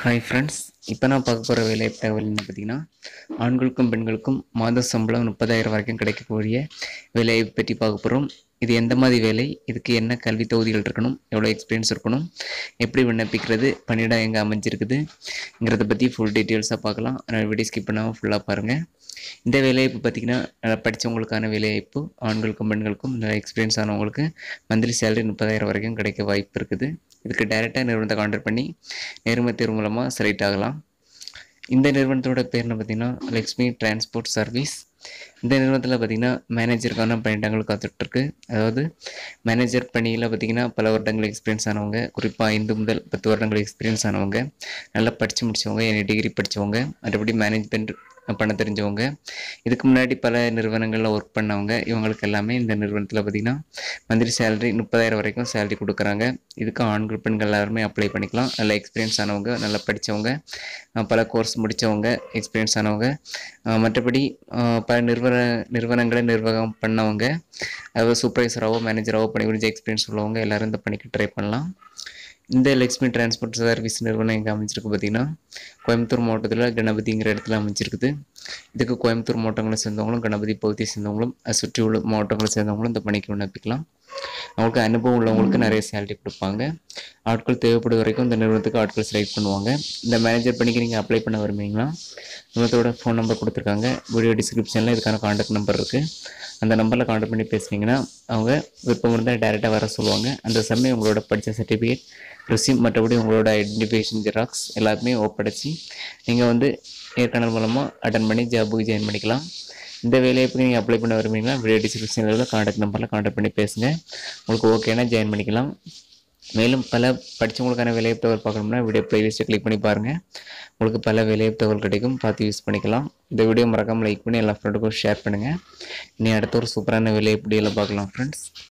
hi friends இப்போ நான் பார்க்க போகிற வேலை தகவல் என்ன பார்த்தீங்கன்னா ஆண்களுக்கும் பெண்களுக்கும் மாத சம்பளம் முப்பதாயிரம் வரைக்கும் கிடைக்கக்கூடிய வேலையை பற்றி பார்க்க போகிறோம் இது எந்த மாதிரி வேலை இதுக்கு என்ன கல்வி தொகுதிகள் இருக்கணும் எவ்வளோ எக்ஸ்பீரியன்ஸ் இருக்கணும் எப்படி விண்ணப்பிக்கிறது பணியிடம் எங்கே அமைஞ்சிருக்குதுங்கிறத பற்றி ஃபுல் டீட்டெயில்ஸாக பார்க்கலாம் அதனால் வீடியோ ஸ்கிப் பண்ணாமல் ஃபுல்லாக பாருங்கள் இந்த வேலைவாய்ப்பு பார்த்திங்கன்னா நல்லா படித்தவங்களுக்கான வேலைவாய்ப்பு ஆண்களுக்கும் பெண்களுக்கும் நல்ல எக்ஸ்பீரியன்ஸ் ஆனவங்களுக்கு மந்த்லி சேலரி முப்பதாயிரம் வரைக்கும் கிடைக்க வாய்ப்பு இருக்குது இதுக்கு டைரெக்டாக நிறுவனத்தை கான்டாக்ட் பண்ணி நேர்முக தேர்வு மூலமாக செலக்ட் ஆகலாம் இந்த நிறுவனத்தோட பேர் என்ன பார்த்தீங்கன்னா லக்ஷ்மி டிரான்ஸ்போர்ட் சர்வீஸ் இந்த நிறுவனத்தில் பார்த்தீங்கன்னா மேனேஜருக்கான பணியிடங்கள் காத்துட்ருக்கு அதாவது மேனேஜர் பணியில் பார்த்தீங்கன்னா பல வருடங்கள் எக்ஸ்பீரியன்ஸ் ஆனவங்க குறிப்பாக ஐந்து முதல் பத்து வருடங்கள் எக்ஸ்பீரியன்ஸ் ஆனவங்க நல்லா படித்து முடித்தவங்க எனி டிகிரி படித்தவங்க மற்றபடி மேனேஜ்மெண்ட் பண்ண தெரிஞ்சவங்க இதுக்கு முன்னாடி பல நிறுவனங்களில் ஒர்க் பண்ணவங்க இவங்களுக்கு எல்லாமே இந்த நிறுவனத்தில் பார்த்திங்கன்னா மந்த்லி சேலரி முப்பதாயிரம் வரைக்கும் சேலரி கொடுக்குறாங்க இதுக்கு ஆண்கள் பெண்கள் எல்லாருமே அப்ளை பண்ணிக்கலாம் நல்ல எக்ஸ்பீரியன்ஸ் ஆனவங்க நல்லா படித்தவங்க பல கோர்ஸ் முடித்தவங்க எக்ஸ்பீரியன்ஸ் ஆனவங்க அஹ் மற்றபடி அஹ் பல நிறுவன நிறுவனங்களை நிர்வாகம் பண்ணவங்க அதாவது சூப்பர்வைசராகவோ மேனேஜராகவோ பணிபுரிஞ்ச எக்ஸ்பீரியன்ஸ் உள்ளவங்க எல்லாரும் இந்த பணிக்கு ட்ரை பண்ணலாம் இந்த லக்ஷ்மி டிரான்ஸ்போர்ட் சர்வீஸ் நிறுவனம் எங்கே அமைஞ்சிருக்கு பார்த்தீங்கன்னா கோயம்புத்தூர் மாவட்டத்தில் கணபதிங்கிற இடத்துல அமைஞ்சிருக்குது இதுக்கு கோயம்புத்தூர் மாவட்டங்களை சேர்ந்தவங்களும் கணபதி பகுதியை சேர்ந்தவங்களும் அதை சுற்றி உள்ள மாவட்டங்களை சேர்ந்தவங்களும் இந்த பணிக்கு விண்ணப்பிக்கலாம் அவங்களுக்கு அனுபவம் உள்ளவங்களுக்கு நிறைய சேலரி கொடுப்பாங்க ஆட்கள் தேவைப்படும் வரைக்கும் இந்த நிறுவனத்துக்கு ஆட்கள் செலக்ட் பண்ணுவாங்க இந்த மேனேஜர் பணிக்கு நீங்கள் அப்ளை பண்ண விரும்புறீங்களா நிறுவனத்தோட ஃபோன் நம்பர் கொடுத்துருக்காங்க வீடியோ டிஸ்கிரிப்ஷனில் இதுக்கான காண்டாக்ட் நம்பர் இருக்குது அந்த நம்பரில் காண்டாக்ட் பண்ணி பேசுனீங்கன்னா அவங்க விருப்பம் இருந்தால் டேரெக்டாக வர சொல்லுவாங்க அந்த சமயம் உங்களோட படித்த சர்டிஃபிகேட் ரிசிம் மற்றபடி உங்களோட ஐடென்டிஃபிகேஷன் ஜெராக்ஸ் எல்லாத்தையுமே ஒப்படைச்சி நீங்கள் வந்து நேர்காணல் மூலமாக அட்டன் பண்ணி ஜாபுக்கு ஜாயின் பண்ணிக்கலாம் இந்த வேலையை நீங்கள் அப்ளை பண்ண விரும்புறீங்களா வீடியோ டிஸ்கிரிப்ஷனில் உள்ள காண்டாக்ட் நம்பரில் காண்டாக்ட் பண்ணி பேசுங்க உங்களுக்கு ஓகேனா ஜாயின் பண்ணிக்கலாம் மேலும் பல படித்தவங்களுக்கான வேலைவாய்ப்பு தகவல் பார்க்கணும்னா வீடியோ பிளேலிஸ்ட்டை கிளிக் பண்ணி பாருங்கள் உங்களுக்கு பல வேலைவாய்ப்பு தகவல் கிடைக்கும் பார்த்து யூஸ் பண்ணிக்கலாம் இந்த வீடியோ மறக்காமல் லைக் பண்ணி எல்லா ஃப்ரெண்டுக்கும் ஷேர் பண்ணுங்கள் இனி அடுத்த ஒரு சூப்பரான வேலையை எப்படியெல்லாம் பார்க்கலாம் ஃப்ரெண்ட்ஸ்